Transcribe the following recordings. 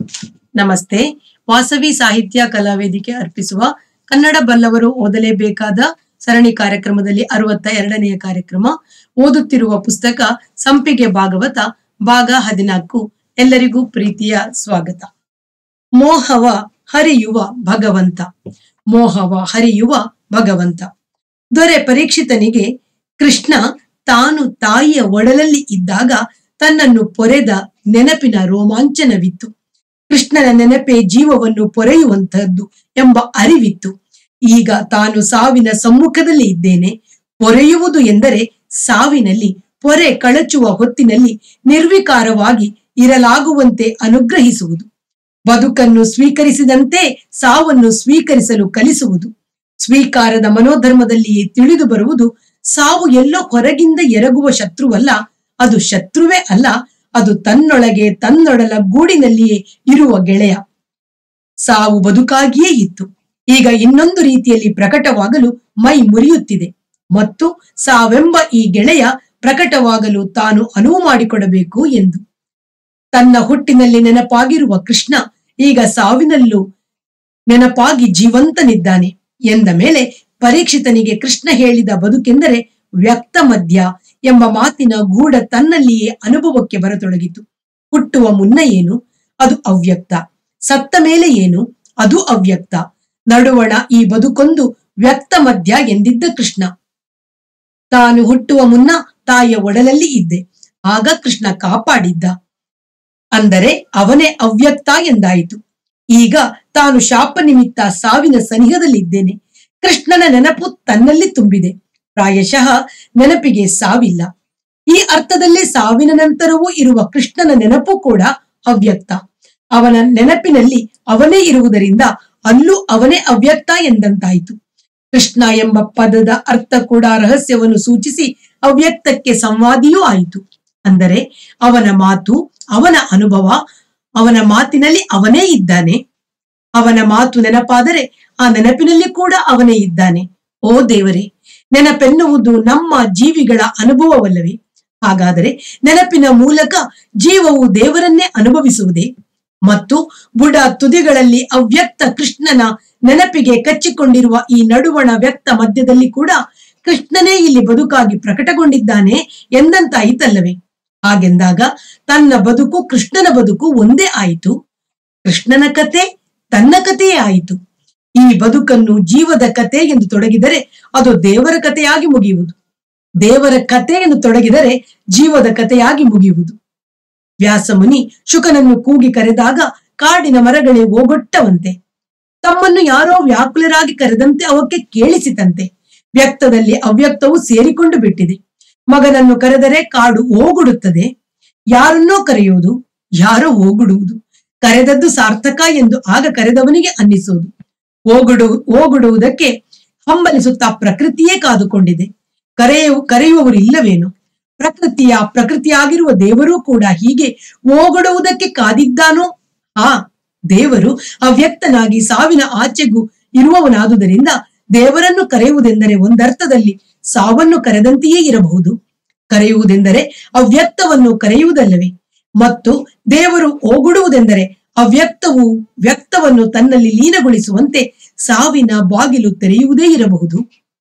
ನಮಸ್ತೆ ವಾಸವಿ ಸಾಹಿತ್ಯ ಕಲಾವೇದಿಕೆ ಅರ್ಪಿಸುವ ಕನ್ನಡ ಬಲ್ಲವರು ಓದಲೇಬೇಕಾದ ಸರಣಿ ಕಾರ್ಯಕ್ರಮದಲ್ಲಿ ಅರವತ್ತ ಎರಡನೆಯ ಕಾರ್ಯಕ್ರಮ ಓದುತ್ತಿರುವ ಪುಸ್ತಕ ಸಂಪಿಗೆ ಭಾಗವತ ಭಾಗ ಹದಿನಾಲ್ಕು ಎಲ್ಲರಿಗೂ ಪ್ರೀತಿಯ ಸ್ವಾಗತ ಮೋಹವ ಹರಿಯುವ ಭಗವಂತ ಮೋಹವ ಹರಿಯುವ ಭಗವಂತ ದೊರೆ ಪರೀಕ್ಷಿತನಿಗೆ ಕೃಷ್ಣ ತಾನು ತಾಯಿಯ ಒಡಲಲ್ಲಿ ಇದ್ದಾಗ ತನ್ನನ್ನು ಪೊರೆದ ನೆನಪಿನ ರೋಮಾಂಚನವಿತ್ತು ಕೃಷ್ಣನ ನೆನಪೇ ಜೀವವನ್ನು ಪೊರೆಯುವಂತಹದ್ದು ಎಂಬ ಅರಿವಿತ್ತು ಈಗ ತಾನು ಸಾವಿನ ಸಮ್ಮುಖದಲ್ಲಿ ಇದ್ದೇನೆ ಪೊರೆಯುವುದು ಎಂದರೆ ಸಾವಿನಲ್ಲಿ ಪೊರೆ ಕಳಚುವ ಹೊತ್ತಿನಲ್ಲಿ ನಿರ್ವಿಕಾರವಾಗಿ ಇರಲಾಗುವಂತೆ ಅನುಗ್ರಹಿಸುವುದು ಬದುಕನ್ನು ಸ್ವೀಕರಿಸಿದಂತೆ ಸಾವನ್ನು ಸ್ವೀಕರಿಸಲು ಕಲಿಸುವುದು ಸ್ವೀಕಾರದ ಮನೋಧರ್ಮದಲ್ಲಿಯೇ ತಿಳಿದು ಬರುವುದು ಸಾವು ಎಲ್ಲೋ ಹೊರಗಿಂದ ಎರಗುವ ಶತ್ರುವಲ್ಲ ಅದು ಶತ್ರುವೇ ಅಲ್ಲ ಅದು ತನ್ನೊಳಗೆ ತನ್ನೊಡಲ ಗೂಡಿನಲ್ಲಿಯೇ ಇರುವ ಗೆಳೆಯ ಸಾವು ಬದುಕಾಗಿಯೇ ಇತ್ತು ಈಗ ಇನ್ನೊಂದು ರೀತಿಯಲ್ಲಿ ಪ್ರಕಟವಾಗಲು ಮೈ ಮುರಿಯುತ್ತಿದೆ ಮತ್ತು ಸಾವೆಂಬ ಈ ಗೆಳೆಯ ಪ್ರಕಟವಾಗಲು ತಾನು ಅನುವು ಮಾಡಿಕೊಡಬೇಕು ಎಂದು ತನ್ನ ಹುಟ್ಟಿನಲ್ಲಿ ನೆನಪಾಗಿರುವ ಕೃಷ್ಣ ಈಗ ಸಾವಿನಲ್ಲೂ ನೆನಪಾಗಿ ಜೀವಂತನಿದ್ದಾನೆ ಎಂದ ಮೇಲೆ ಪರೀಕ್ಷಿತನಿಗೆ ಕೃಷ್ಣ ಹೇಳಿದ ಬದುಕೆಂದರೆ ವ್ಯಕ್ತ ಮಧ್ಯ ಎಂಬ ಮಾತಿನ ಗೂಢ ತನ್ನಲ್ಲಿಯೇ ಅನುಭವಕ್ಕೆ ಬರತೊಡಗಿತು ಹುಟ್ಟುವ ಮುನ್ನ ಏನು ಅದು ಅವ್ಯಕ್ತ ಸತ್ತ ಮೇಲೆ ಏನು ಅದು ಅವ್ಯಕ್ತ ನಡುವಣ ಈ ಬದುಕೊಂದು ವ್ಯಕ್ತ ಮಧ್ಯ ಎಂದಿದ್ದ ಕೃಷ್ಣ ತಾನು ಹುಟ್ಟುವ ಮುನ್ನ ತಾಯಿಯ ಒಡಲಲ್ಲಿ ಇದ್ದೆ ಆಗ ಕೃಷ್ಣ ಕಾಪಾಡಿದ್ದ ಅಂದರೆ ಅವನೇ ಅವ್ಯಕ್ತ ಎಂದಾಯಿತು ಈಗ ತಾನು ಶಾಪ ನಿಮಿತ್ತ ಸಾವಿನ ಸನಿಹದಲ್ಲಿದ್ದೇನೆ ಕೃಷ್ಣನ ನೆನಪು ತನ್ನಲ್ಲಿ ತುಂಬಿದೆ ಪ್ರಾಯಶಃ ನೆನಪಿಗೆ ಸಾವಿಲ್ಲ ಈ ಅರ್ಥದಲ್ಲಿ ಸಾವಿನ ನಂತರವೂ ಇರುವ ಕೃಷ್ಣನ ನೆನಪು ಕೂಡ ಅವ್ಯಕ್ತ ಅವನ ನೆನಪಿನಲ್ಲಿ ಅವನೇ ಇರುವುದರಿಂದ ಅಲ್ಲೂ ಅವನೇ ಅವ್ಯಕ್ತ ಎಂದಂತಾಯಿತು ಕೃಷ್ಣ ಎಂಬ ಪದದ ಅರ್ಥ ಕೂಡ ರಹಸ್ಯವನ್ನು ಸೂಚಿಸಿ ಅವ್ಯಕ್ತಕ್ಕೆ ಸಂವಾದಿಯೂ ಆಯಿತು ಅಂದರೆ ಅವನ ಮಾತು ಅವನ ಅನುಭವ ಅವನ ಮಾತಿನಲ್ಲಿ ಅವನೇ ಇದ್ದಾನೆ ಅವನ ಮಾತು ನೆನಪಾದರೆ ಆ ನೆನಪಿನಲ್ಲಿ ಕೂಡ ಅವನೇ ಇದ್ದಾನೆ ಓ ದೇವರೇ ನೆನಪೆನ್ನುವುದು ನಮ್ಮ ಜೀವಿಗಳ ಅನುಭವವಲ್ಲವೇ ಹಾಗಾದರೆ ನೆನಪಿನ ಮೂಲಕ ಜೀವವು ದೇವರನ್ನೇ ಅನುಭವಿಸುವುದೇ ಮತ್ತು ಬುಡ ತುದಿಗಳಲ್ಲಿ ಅವ್ಯಕ್ತ ಕೃಷ್ಣನ ನೆನಪಿಗೆ ಕಚ್ಚಿಕೊಂಡಿರುವ ಈ ನಡುವಣ ವ್ಯಕ್ತ ಮಧ್ಯದಲ್ಲಿ ಕೂಡ ಕೃಷ್ಣನೇ ಇಲ್ಲಿ ಬದುಕಾಗಿ ಪ್ರಕಟಗೊಂಡಿದ್ದಾನೆ ಎಂದಂತಾಯಿತಲ್ಲವೇ ಹಾಗೆಂದಾಗ ತನ್ನ ಬದುಕು ಕೃಷ್ಣನ ಬದುಕು ಒಂದೇ ಆಯಿತು ಕೃಷ್ಣನ ಕತೆ ತನ್ನ ಕಥೆಯೇ ಆಯಿತು ಈ ಬದುಕನ್ನು ಜೀವದ ಕತೆ ಎಂದು ತೊಡಗಿದರೆ ಅದು ದೇವರ ಕಥೆಯಾಗಿ ಮುಗಿಯುವುದು ದೇವರ ಕತೆ ಎಂದು ತೊಡಗಿದರೆ ಜೀವದ ಕಥೆಯಾಗಿ ಮುಗಿಯುವುದು ವ್ಯಾಸಮುನಿ ಶುಕನನ್ನು ಕೂಗಿ ಕರೆದಾಗ ಕಾಡಿನ ಮರಗಳೇ ಓಗೊಟ್ಟವಂತೆ ತಮ್ಮನ್ನು ಯಾರೋ ವ್ಯಾಕುಲರಾಗಿ ಕರೆದಂತೆ ಅವಕ್ಕೆ ಕೇಳಿಸಿತಂತೆ ವ್ಯಕ್ತದಲ್ಲಿ ಅವ್ಯಕ್ತವು ಸೇರಿಕೊಂಡು ಬಿಟ್ಟಿದೆ ಮಗನನ್ನು ಕರೆದರೆ ಕಾಡು ಓಗುಡುತ್ತದೆ ಯಾರನ್ನೋ ಕರೆಯುವುದು ಯಾರೋ ಓಗುಡುವುದು ಕರೆದದ್ದು ಸಾರ್ಥಕ ಎಂದು ಆಗ ಕರೆದವನಿಗೆ ಅನ್ನಿಸುವುದು ಓಗುಡು ಓಗುಡುವುದಕ್ಕೆ ಹಂಬಲಿಸುತ್ತಾ ಪ್ರಕೃತಿಯೇ ಕಾದುಕೊಂಡಿದೆ ಕರೆಯು ಕರೆಯುವವರು ಇಲ್ಲವೇನು ಪ್ರಕೃತಿಯ ಪ್ರಕೃತಿಯಾಗಿರುವ ದೇವರೂ ಕೂಡ ಹೀಗೆ ಓಗೊಡುವುದಕ್ಕೆ ಕಾದಿದ್ದಾನೋ ಆ ದೇವರು ಅವ್ಯಕ್ತನಾಗಿ ಸಾವಿನ ಆಚೆಗೂ ಇರುವವನಾದುದರಿಂದ ದೇವರನ್ನು ಕರೆಯುವುದೆಂದರೆ ಒಂದರ್ಥದಲ್ಲಿ ಸಾವನ್ನು ಕರೆದಂತೆಯೇ ಇರಬಹುದು ಕರೆಯುವುದೆಂದರೆ ಅವ್ಯಕ್ತವನ್ನು ಕರೆಯುವುದಲ್ಲವೇ ಮತ್ತು ದೇವರು ಓಗುಡುವುದೆಂದರೆ ಅವ್ಯಕ್ತವು ವ್ಯಕ್ತವನ್ನು ತನ್ನಲ್ಲಿ ಲೀನಗೊಳಿಸುವಂತೆ ಸಾವಿನ ಬಾಗಿಲು ತೆರೆಯುವುದೇ ಇರಬಹುದು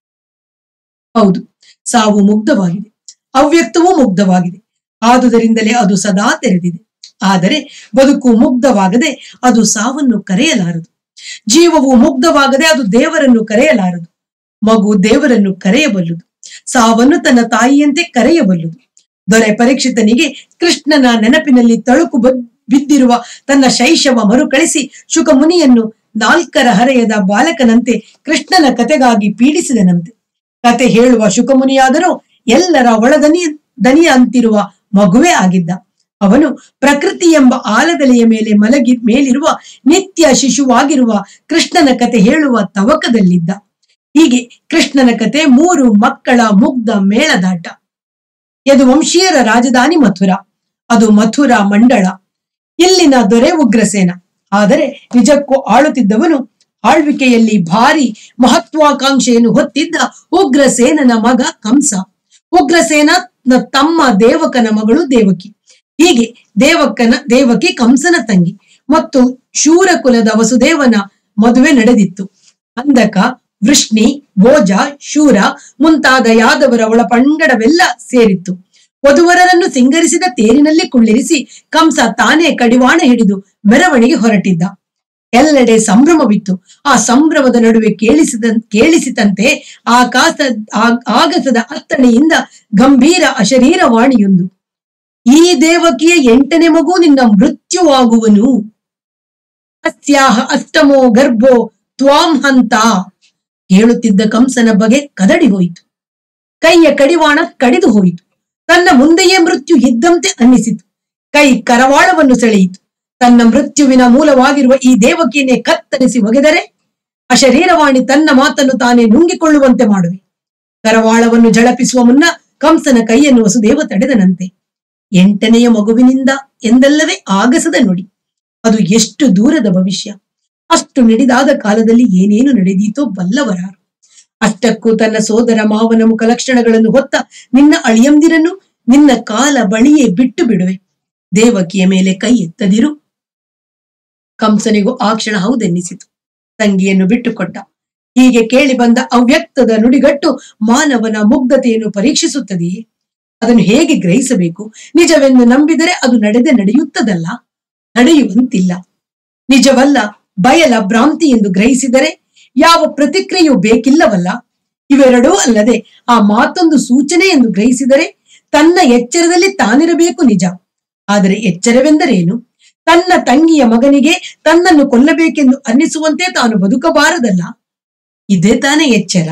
ಹೌದು ಸಾವು ಮುಗ್ಧವಾಗಿದೆ ಅವ್ಯಕ್ತವೂ ಮುಗ್ಧವಾಗಿದೆ ಆದುದರಿಂದಲೇ ಅದು ಸದಾ ತೆರೆದಿದೆ ಆದರೆ ಬದುಕು ಮುಗ್ಧವಾಗದೆ ಅದು ಸಾವನ್ನು ಕರೆಯಲಾರದು ಜೀವವು ಮುಗ್ಧವಾಗದೆ ಅದು ದೇವರನ್ನು ಕರೆಯಲಾರದು ಮಗು ದೇವರನ್ನು ಕರೆಯಬಲ್ಲುದು ಸಾವನ್ನು ತನ್ನ ತಾಯಿಯಂತೆ ಕರೆಯಬಲ್ಲುದು ದೊರೆ ಪರೀಕ್ಷಿತನಿಗೆ ಕೃಷ್ಣನ ನೆನಪಿನಲ್ಲಿ ತಳುಕು ಬಿದ್ದಿರುವ ತನ್ನ ಶೈಶವ ಮರುಕಳಿಸಿ ಶುಕಮುನಿಯನ್ನು ನಾಲ್ಕರ ಹರೆಯದ ಬಾಲಕನಂತೆ ಕೃಷ್ಣನ ಕತೆಗಾಗಿ ಪೀಡಿಸಿದನಂತೆ ಕತೆ ಹೇಳುವ ಶುಕಮುನಿಯಾದರೂ ಎಲ್ಲರ ಒಳದನಿ ದನಿಯ ಅಂತಿರುವ ಮಗುವೇ ಆಗಿದ್ದ ಅವನು ಪ್ರಕೃತಿ ಎಂಬ ಆಲದೆಲೆಯ ಮೇಲೆ ಮಲಗಿ ಮೇಲಿರುವ ನಿತ್ಯ ಶಿಶುವಾಗಿರುವ ಕೃಷ್ಣನ ಕತೆ ಹೇಳುವ ತವಕದಲ್ಲಿದ್ದ ಹೀಗೆ ಕೃಷ್ಣನ ಕತೆ ಮೂರು ಮಕ್ಕಳ ಮುಗ್ಧ ಮೇಳದಾಟ ಇದು ವಂಶೀಯರ ರಾಜಧಾನಿ ಮಥುರಾ ಅದು ಮಥುರಾ ಮಂಡಳ ಇಲ್ಲಿನ ದೊರೆ ಉಗ್ರಸೇನ ಆದರೆ ನಿಜಕ್ಕೂ ಆಳುತ್ತಿದ್ದವನು ಆಳ್ವಿಕೆಯಲ್ಲಿ ಭಾರಿ ಮಹತ್ವಾಕಾಂಕ್ಷೆಯನ್ನು ಹೊತ್ತಿದ್ದ ಉಗ್ರಸೇನನ ಮಗ ಕಂಸ ಉಗ್ರಸೇನ ತಮ್ಮ ದೇವಕನ ಮಗಳು ದೇವಕಿ ಹೀಗೆ ದೇವಕ್ಕನ ದೇವಕಿ ಕಂಸನ ತಂಗಿ ಮತ್ತು ಶೂರಕುಲದ ವಸುದೇವನ ಮದುವೆ ನಡೆದಿತ್ತು ಅಂದಕ ವೃಷ್ಣಿ ಭೋಜ ಶೂರ ಮುಂತಾದ ಯಾದವರ ಒಳಪಂಗಡವೆಲ್ಲ ಸೇರಿತ್ತು ವಧುವರರನ್ನು ಸಿಂಗರಿಸಿದ ತೇರಿನಲ್ಲಿ ಕುಳ್ಳಿರಿಸಿ ಕಂಸ ತಾನೇ ಕಡಿವಾಣ ಹಿಡಿದು ಮೆರವಣಿಗೆ ಹೊರಟಿದ್ದ ಎಲ್ಲೆಡೆ ಸಂಭ್ರಮವಿತ್ತು ಆ ಸಂಭ್ರಮದ ನಡುವೆ ಕೇಳಿಸಿದ ಕೇಳಿಸಿತಂತೆ ಆಕಾಶ ಆ- ಆಗಸದ ಅತ್ತಣೆಯಿಂದ ಗಂಭೀರ ಅಶರೀರ ವಾಣಿಯೊಂದು ಈ ದೇವಕಿಯ ಎಂಟನೇ ಮಗು ನಿನ್ನ ಮೃತ್ಯುವಾಗುವನು ಅಸ್ಯಾಹ ಅಷ್ಟಮೋ ಗರ್ಭೋ ತ್ವಾಂ ಹಂತ ಹೇಳುತ್ತಿದ್ದ ಕಂಸನ ಬಗೆ ಕದಡಿ ಹೋಯಿತು ಕೈಯ ಕಡಿವಾಣ ಕಡಿದು ಹೋಯಿತು ತನ್ನ ಮುಂದೆಯೇ ಮೃತ್ಯು ಇದ್ದಂತೆ ಅನ್ನಿಸಿತು ಕೈ ಕರವಾಳವನ್ನು ಸೆಳೆಯಿತು ತನ್ನ ಮೃತ್ಯುವಿನ ಮೂಲವಾಗಿರುವ ಈ ದೇವಕಿಯನ್ನೇ ಕತ್ತರಿಸಿ ಒಗೆದರೆ ಅಶರೀರವಾಣಿ ತನ್ನ ಮಾತನ್ನು ತಾನೇ ನುಂಗಿಕೊಳ್ಳುವಂತೆ ಮಾಡುವೆ ಕರವಾಳವನ್ನು ಝಳಪಿಸುವ ಮುನ್ನ ಕಂಸನ ಕೈಯನ್ನು ವಸುದೇವ ತಡೆದನಂತೆ ಎಂಟನೆಯ ಮಗುವಿನಿಂದ ಎಂದಲ್ಲವೇ ಆಗಸದ ನುಡಿ ಅದು ಎಷ್ಟು ದೂರದ ಭವಿಷ್ಯ ಅಷ್ಟು ನಡೆದಾದ ಕಾಲದಲ್ಲಿ ಏನೇನು ನಡೆದೀತೋ ಬಲ್ಲವರಾರು ಅಷ್ಟಕ್ಕೂ ತನ್ನ ಸೋದರ ಮಾವನ ಮುಖ ಲಕ್ಷಣಗಳನ್ನು ಹೊತ್ತ ನಿನ್ನ ಅಳಿಯಂದಿರನ್ನು ನಿನ್ನ ಕಾಲ ಬಳಿಯೇ ಬಿಟ್ಟು ಬಿಡುವೆ ದೇವಕಿಯ ಮೇಲೆ ಕೈ ಎತ್ತದಿರು ಕಂಸನಿಗೂ ಆ ಕ್ಷಣ ಹೌದೆನ್ನಿಸಿತು ತಂಗಿಯನ್ನು ಬಿಟ್ಟುಕೊಟ್ಟ ಹೀಗೆ ಕೇಳಿ ಬಂದ ಅವ್ಯಕ್ತದ ನುಡಿಗಟ್ಟು ಮಾನವನ ಮುಗ್ಧತೆಯನ್ನು ಪರೀಕ್ಷಿಸುತ್ತದೆಯೇ ಅದನ್ನು ಹೇಗೆ ಗ್ರಹಿಸಬೇಕು ನಿಜವೆಂದು ನಂಬಿದರೆ ಅದು ನಡೆದೇ ನಡೆಯುತ್ತದಲ್ಲ ನಡೆಯುವಂತಿಲ್ಲ ನಿಜವಲ್ಲ ಬಯಲ ಭ್ರಾಂತಿ ಎಂದು ಗ್ರಹಿಸಿದರೆ ಯಾವ ಪ್ರತಿಕ್ರಿಯೆಯೂ ಬೇಕಿಲ್ಲವಲ್ಲ ಇವೆರಡೂ ಅಲ್ಲದೆ ಆ ಮಾತೊಂದು ಸೂಚನೆ ಎಂದು ಗ್ರಹಿಸಿದರೆ ತನ್ನ ಎಚ್ಚರದಲ್ಲಿ ತಾನಿರಬೇಕು ನಿಜ ಆದರೆ ಎಚ್ಚರವೆಂದರೇನು ತನ್ನ ತಂಗಿಯ ಮಗನಿಗೆ ತನ್ನನ್ನು ಕೊಲ್ಲಬೇಕೆಂದು ಅನ್ನಿಸುವಂತೆ ತಾನು ಬದುಕಬಾರದಲ್ಲ ಇದೇ ತಾನೇ ಎಚ್ಚರ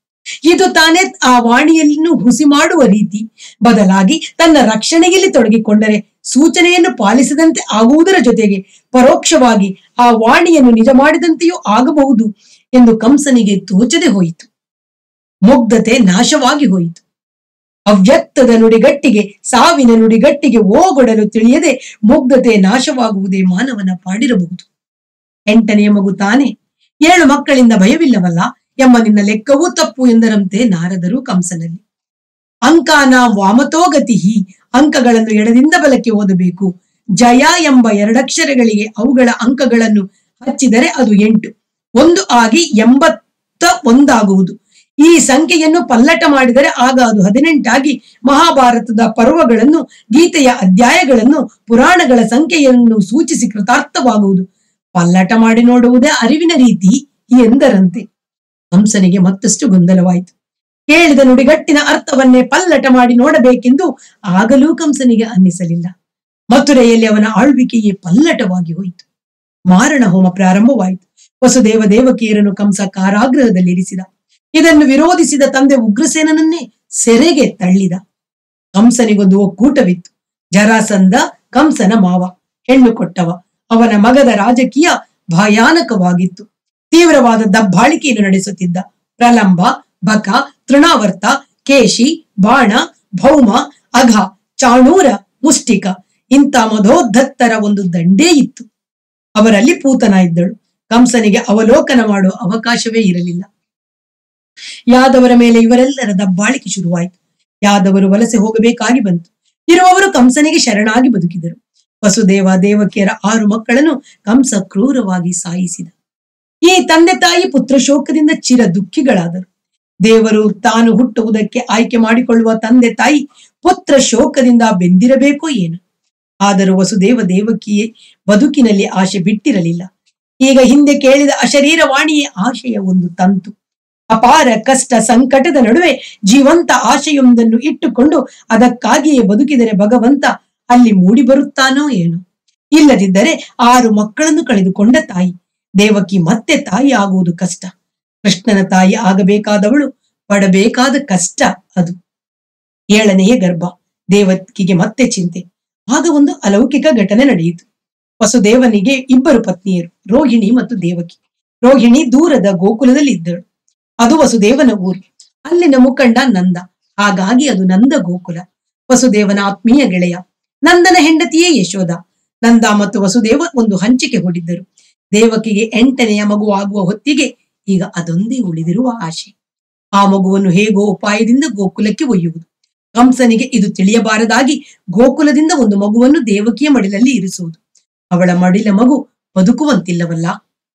ಇದು ತಾನೇ ಆ ವಾಣಿಯನ್ನು ಹುಸಿ ಮಾಡುವ ರೀತಿ ಬದಲಾಗಿ ತನ್ನ ರಕ್ಷಣೆಯಲ್ಲಿ ತೊಡಗಿಕೊಂಡರೆ ಸೂಚನೆಯನ್ನು ಪಾಲಿಸದಂತೆ ಆಗುವುದರ ಜೊತೆಗೆ ಪರೋಕ್ಷವಾಗಿ ಆ ವಾಣಿಯನ್ನು ನಿಜ ಮಾಡಿದಂತೆಯೂ ಆಗಬಹುದು ಎಂದು ಕಂಸನಿಗೆ ತೋಚದೆ ಹೋಯಿತು ಮುಗ್ಧತೆ ನಾಶವಾಗಿ ಹೋಯಿತು ಅವ್ಯಕ್ತದ ನುಡಿಗಟ್ಟಿಗೆ ಸಾವಿನ ನುಡಿಗಟ್ಟಿಗೆ ಓಗೊಡಲು ತಿಳಿಯದೆ ಮುಗ್ಧತೆ ನಾಶವಾಗುವುದೇ ಮಾನವನ ಪಾಡಿರಬಹುದು ಎಂಟನೆಯ ಮಗು ತಾನೇ ಏಳು ಮಕ್ಕಳಿಂದ ಭಯವಿಲ್ಲವಲ್ಲ ಎಂಬ ನಿನ್ನ ಲೆಕ್ಕವೂ ತಪ್ಪು ಎಂದರಂತೆ ನಾರದರು ಕಂಸನಲ್ಲಿ ಅಂಕಾನ ವಾಮತೋಗತಿ ಅಂಕಗಳನ್ನು ಎಡದಿಂದ ಬಲಕ್ಕೆ ಓದಬೇಕು ಜಯ ಎಂಬ ಎರಡಕ್ಷರಗಳಿಗೆ ಅವುಗಳ ಅಂಕಗಳನ್ನು ಹಚ್ಚಿದರೆ ಅದು ಎಂಟು ಒಂದು ಆಗಿ ಎಂಬತ್ತ ಒಂದಾಗುವುದು ಈ ಸಂಖ್ಯೆಯನ್ನು ಪಲ್ಲಟ ಮಾಡಿದರೆ ಆಗ ಅದು ಹದಿನೆಂಟಾಗಿ ಮಹಾಭಾರತದ ಪರ್ವಗಳನ್ನು ಗೀತೆಯ ಅಧ್ಯಾಯಗಳನ್ನು ಪುರಾಣಗಳ ಸಂಖ್ಯೆಯನ್ನು ಸೂಚಿಸಿ ಕೃತಾರ್ಥವಾಗುವುದು ಪಲ್ಲಟ ಮಾಡಿ ನೋಡುವುದೇ ಅರಿವಿನ ರೀತಿ ಎಂದರಂತೆ ಹಂಸನಿಗೆ ಮತ್ತಷ್ಟು ಗೊಂದಲವಾಯಿತು ಕೇಳಿದ ನುಡಿಗಟ್ಟಿನ ಅರ್ಥವನ್ನೇ ಪಲ್ಲಟ ಮಾಡಿ ನೋಡಬೇಕೆಂದು ಆಗಲೂ ಕಂಸನಿಗೆ ಅನ್ನಿಸಲಿಲ್ಲ ಮಥುರೆಯಲ್ಲಿ ಅವನ ಆಳ್ವಿಕೆಯೇ ಪಲ್ಲಟವಾಗಿ ಹೋಯಿತು ಮಾರಣ ಹೋಮ ಪ್ರಾರಂಭವಾಯಿತು ವಸುದೇವ ದೇವಕಿಯರನ್ನು ಕಂಸ ಕಾರಾಗೃಹದಲ್ಲಿರಿಸಿದ ಇದನ್ನು ವಿರೋಧಿಸಿದ ತಂದೆ ಉಗ್ರಸೇನನನ್ನೇ ಸೆರೆಗೆ ತಳ್ಳಿದ ಕಂಸನಿಗೊಂದು ಒಕ್ಕೂಟವಿತ್ತು ಜರಾಸಂಧ ಕಂಸನ ಮಾವ ಹೆಣ್ಣು ಕೊಟ್ಟವ ಅವನ ಮಗದ ರಾಜಕೀಯ ಭಯಾನಕವಾಗಿತ್ತು ತೀವ್ರವಾದ ದಬ್ಬಾಳಿಕೆಯನ್ನು ನಡೆಸುತ್ತಿದ್ದ ಪ್ರಲಂಬ ಬಕ ತೃಣಾವರ್ತ ಕೇಶಿ ಬಾಣ ಭೌಮ ಅಘ ಚಾಣೂರ ಮುಷ್ಟಿಕ ಇಂಥ ಮಧೋದ್ಧತ್ತರ ಒಂದು ದಂಡೇ ಇತ್ತು ಅವರಲ್ಲಿ ಪೂತನ ಇದ್ದಳು ಕಂಸನಿಗೆ ಅವಲೋಕನ ಮಾಡುವ ಅವಕಾಶವೇ ಇರಲಿಲ್ಲ ಯಾದವರ ಮೇಲೆ ಇವರೆಲ್ಲರ ದಬ್ಬಾಳಿಕೆ ಶುರುವಾಯಿತು ಯಾದವರು ವಲಸೆ ಹೋಗಬೇಕಾಗಿ ಬಂತು ಇರುವವರು ಕಂಸನಿಗೆ ಶರಣಾಗಿ ಬದುಕಿದರು ವಸುದೇವ ದೇವಕಿಯರ ಆರು ಮಕ್ಕಳನ್ನು ಕಂಸ ಕ್ರೂರವಾಗಿ ಸಾಯಿಸಿದ ಈ ತಂದೆ ತಾಯಿ ಪುತ್ರ ಶೋಕದಿಂದ ಚಿರ ದುಃಖಿಗಳಾದರು ದೇವರು ತಾನು ಹುಟ್ಟುವುದಕ್ಕೆ ಆಯ್ಕೆ ಮಾಡಿಕೊಳ್ಳುವ ತಂದೆ ತಾಯಿ ಪುತ್ರ ಶೋಕದಿಂದ ಬೆಂದಿರಬೇಕೋ ಏನು ಆದರೂ ವಸುದೇವ ದೇವಕಿಯೇ ಬದುಕಿನಲ್ಲಿ ಆಶೆ ಬಿಟ್ಟಿರಲಿಲ್ಲ ಈಗ ಹಿಂದೆ ಕೇಳಿದ ಅಶರೀರ ವಾಣಿಯೇ ಆಶೆಯ ಒಂದು ತಂತು ಅಪಾರ ಕಷ್ಟ ಸಂಕಟದ ನಡುವೆ ಜೀವಂತ ಆಶೆಯೊಂದನ್ನು ಇಟ್ಟುಕೊಂಡು ಅದಕ್ಕಾಗಿಯೇ ಬದುಕಿದರೆ ಭಗವಂತ ಅಲ್ಲಿ ಮೂಡಿ ಬರುತ್ತಾನೋ ಏನು ಇಲ್ಲದಿದ್ದರೆ ಆರು ಮಕ್ಕಳನ್ನು ಕಳೆದುಕೊಂಡ ತಾಯಿ ದೇವಕಿ ಮತ್ತೆ ತಾಯಿ ಆಗುವುದು ಕಷ್ಟ ಕೃಷ್ಣನ ತಾಯಿ ಆಗಬೇಕಾದವಳು ಪಡಬೇಕಾದ ಕಷ್ಟ ಅದು ಏಳನೆಯ ಗರ್ಭ ದೇವಕಿಗೆ ಮತ್ತೆ ಚಿಂತೆ ಆಗ ಒಂದು ಅಲೌಕಿಕ ಘಟನೆ ನಡೆಯಿತು ವಸುದೇವನಿಗೆ ಇಬ್ಬರು ಪತ್ನಿಯರು ರೋಹಿಣಿ ಮತ್ತು ದೇವಕಿ ರೋಹಿಣಿ ದೂರದ ಗೋಕುಲದಲ್ಲಿ ಇದ್ದಳು ಅದು ವಸುದೇವನ ಊರು ಅಲ್ಲಿನ ಮುಖಂಡ ನಂದ ಹಾಗಾಗಿ ಅದು ನಂದ ಗೋಕುಲ ವಸುದೇವನ ಆತ್ಮೀಯ ಗೆಳೆಯ ನಂದನ ಹೆಂಡತಿಯೇ ಯಶೋಧ ನಂದ ಮತ್ತು ವಸುದೇವ ಒಂದು ಹಂಚಿಕೆ ಹೂಡಿದ್ದರು ದೇವಕಿಗೆ ಎಂಟನೆಯ ಮಗು ಆಗುವ ಹೊತ್ತಿಗೆ ಈಗ ಅದೊಂದೇ ಉಳಿದಿರುವ ಆಶೆ ಆ ಮಗುವನ್ನು ಹೇಗೋ ಉಪಾಯದಿಂದ ಗೋಕುಲಕ್ಕೆ ಒಯ್ಯುವುದು ಕಂಸನಿಗೆ ಇದು ತಿಳಿಯಬಾರದಾಗಿ ಗೋಕುಲದಿಂದ ಒಂದು ಮಗುವನ್ನು ದೇವಕಿಯ ಮಡಿಲಲ್ಲಿ ಇರಿಸುವುದು ಅವಳ ಮಡಿಲ ಮಗು ಬದುಕುವಂತಿಲ್ಲವಲ್ಲ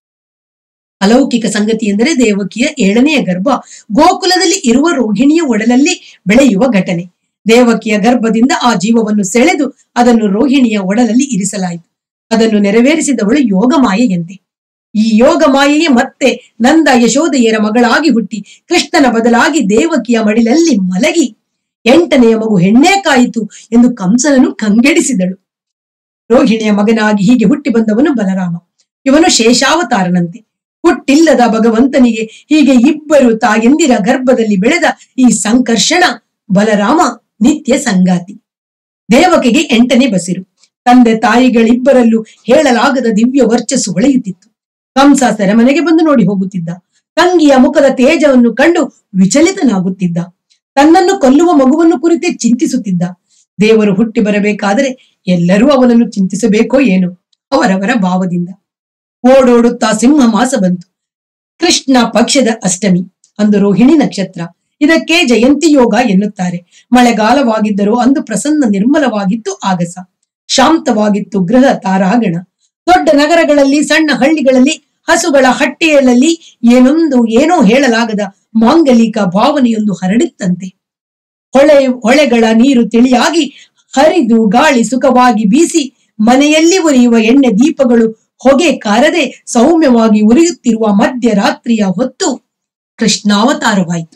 ಅಲೌಕಿಕ ಸಂಗತಿ ಎಂದರೆ ದೇವಕಿಯ ಏಳನೆಯ ಗರ್ಭ ಗೋಕುಲದಲ್ಲಿ ಇರುವ ರೋಹಿಣಿಯ ಒಡಲಲ್ಲಿ ಬೆಳೆಯುವ ಘಟನೆ ದೇವಕಿಯ ಗರ್ಭದಿಂದ ಆ ಜೀವವನ್ನು ಸೆಳೆದು ಅದನ್ನು ರೋಹಿಣಿಯ ಒಡಲಲ್ಲಿ ಇರಿಸಲಾಯಿತು ಅದನ್ನು ನೆರವೇರಿಸಿದವಳು ಯೋಗಮಾಯೆಯಂತೆ ಈ ಯೋಗ ಮಾಯೆಯೇ ಮತ್ತೆ ನಂದ ಯಶೋದೆಯರ ಮಗಳಾಗಿ ಹುಟ್ಟಿ ಕೃಷ್ಣನ ಬದಲಾಗಿ ದೇವಕಿಯ ಮಡಿಲಲ್ಲಿ ಮಲಗಿ ಎಂಟನೆಯ ಮಗು ಹೆಣ್ಣೇ ಕಾಯಿತು ಎಂದು ಕಂಸನನ್ನು ಕಂಗೆಡಿಸಿದಳು ರೋಹಿಣಿಯ ಮಗನಾಗಿ ಹೀಗೆ ಹುಟ್ಟಿ ಬಂದವನು ಬಲರಾಮ ಇವನು ಶೇಷಾವತಾರನಂತೆ ಹುಟ್ಟಿಲ್ಲದ ಭಗವಂತನಿಗೆ ಹೀಗೆ ಇಬ್ಬರು ತಾಯಂದಿರ ಗರ್ಭದಲ್ಲಿ ಬೆಳೆದ ಈ ಸಂಕರ್ಷಣ ಬಲರಾಮ ನಿತ್ಯ ಸಂಗಾತಿ ದೇವಕಿಗೆ ಎಂಟನೇ ಬಸಿರು ತಂದೆ ತಾಯಿಗಳಿಬ್ಬರಲ್ಲೂ ಹೇಳಲಾಗದ ದಿವ್ಯ ವರ್ಚಸ್ಸು ಹೊಳೆಯುತ್ತಿತ್ತು ಕಂಸ ಸೆರೆಮನೆಗೆ ಬಂದು ನೋಡಿ ಹೋಗುತ್ತಿದ್ದ ತಂಗಿಯ ಮುಖದ ತೇಜವನ್ನು ಕಂಡು ವಿಚಲಿತನಾಗುತ್ತಿದ್ದ ತನ್ನನ್ನು ಕೊಲ್ಲುವ ಮಗುವನ್ನು ಕುರಿತೇ ಚಿಂತಿಸುತ್ತಿದ್ದ ದೇವರು ಹುಟ್ಟಿ ಬರಬೇಕಾದರೆ ಎಲ್ಲರೂ ಅವನನ್ನು ಚಿಂತಿಸಬೇಕೋ ಏನೋ ಅವರವರ ಭಾವದಿಂದ ಓಡೋಡುತ್ತಾ ಸಿಂಹ ಮಾಸ ಬಂತು ಕೃಷ್ಣ ಪಕ್ಷದ ಅಷ್ಟಮಿ ಅಂದು ರೋಹಿಣಿ ನಕ್ಷತ್ರ ಇದಕ್ಕೆ ಜಯಂತಿ ಯೋಗ ಎನ್ನುತ್ತಾರೆ ಮಳೆಗಾಲವಾಗಿದ್ದರೂ ಅಂದು ಪ್ರಸನ್ನ ನಿರ್ಮಲವಾಗಿತ್ತು ಆಗಸ ಶಾಂತವಾಗಿತ್ತು ಗೃಹ ತಾರಾಗಣ ದೊಡ್ಡ ನಗರಗಳಲ್ಲಿ ಸಣ್ಣ ಹಳ್ಳಿಗಳಲ್ಲಿ ಹಸುಗಳ ಹಟ್ಟಿಯಲ್ಲಿ ಏನೊಂದು ಏನೋ ಹೇಳಲಾಗದ ಮಾಂಗಲಿಕ ಭಾವನೆಯೊಂದು ಹರಡಿತ್ತಂತೆ ಹೊಳೆ ಹೊಳೆಗಳ ನೀರು ತಿಳಿಯಾಗಿ ಹರಿದು ಗಾಳಿ ಸುಖವಾಗಿ ಬೀಸಿ ಮನೆಯಲ್ಲಿ ಉರಿಯುವ ಎಣ್ಣೆ ದೀಪಗಳು ಹೊಗೆ ಕಾರದೆ ಸೌಮ್ಯವಾಗಿ ಉರಿಯುತ್ತಿರುವ ಮಧ್ಯರಾತ್ರಿಯ ಹೊತ್ತು ಕೃಷ್ಣಾವತಾರವಾಯಿತು